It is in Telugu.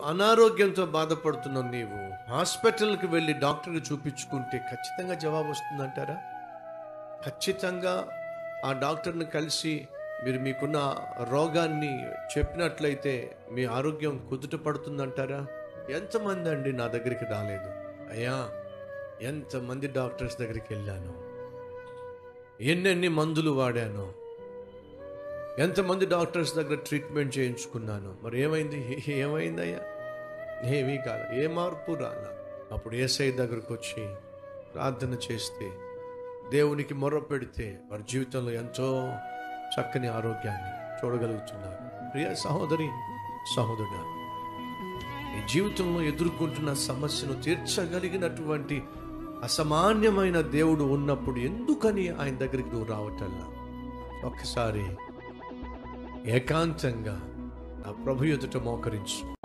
అనారోగ్యంతో బాధపడుతున్న నీవు హాస్పిటల్కి వెళ్ళి డాక్టర్కి చూపించుకుంటే ఖచ్చితంగా జవాబు వస్తుందంటారా ఖచ్చితంగా ఆ డాక్టర్ని కలిసి మీరు మీకున్న రోగాన్ని చెప్పినట్లయితే మీ ఆరోగ్యం కుదుట పడుతుందంటారా ఎంతమంది అండి నా దగ్గరికి రాలేదు అయ్యా ఎంతమంది డాక్టర్స్ దగ్గరికి వెళ్ళాను ఎన్నెన్ని మందులు వాడాను ఎంతమంది డాక్టర్స్ దగ్గర ట్రీట్మెంట్ చేయించుకున్నాను మరి ఏమైంది ఏ- ఏమైందయ్యా ఏమీ కాదు ఏ మార్పు రాలా అప్పుడు ఏసై దగ్గరకు వచ్చి ప్రార్థన చేస్తే దేవునికి మొర్ర పెడితే వారి జీవితంలో ఎంతో చక్కని ఆరోగ్యాన్ని చూడగలుగుతున్నారు ప్రియ సహోదరి సహోదరుడు ఈ జీవితంలో ఎదుర్కొంటున్న సమస్యను తీర్చగలిగినటువంటి అసామాన్యమైన దేవుడు ఉన్నప్పుడు ఎందుకని ఆయన దగ్గరికి నువ్వు రావటల్లా ఒక్కసారి ఏకాంతంగా నా ప్రభు ఎదుట మోకరించు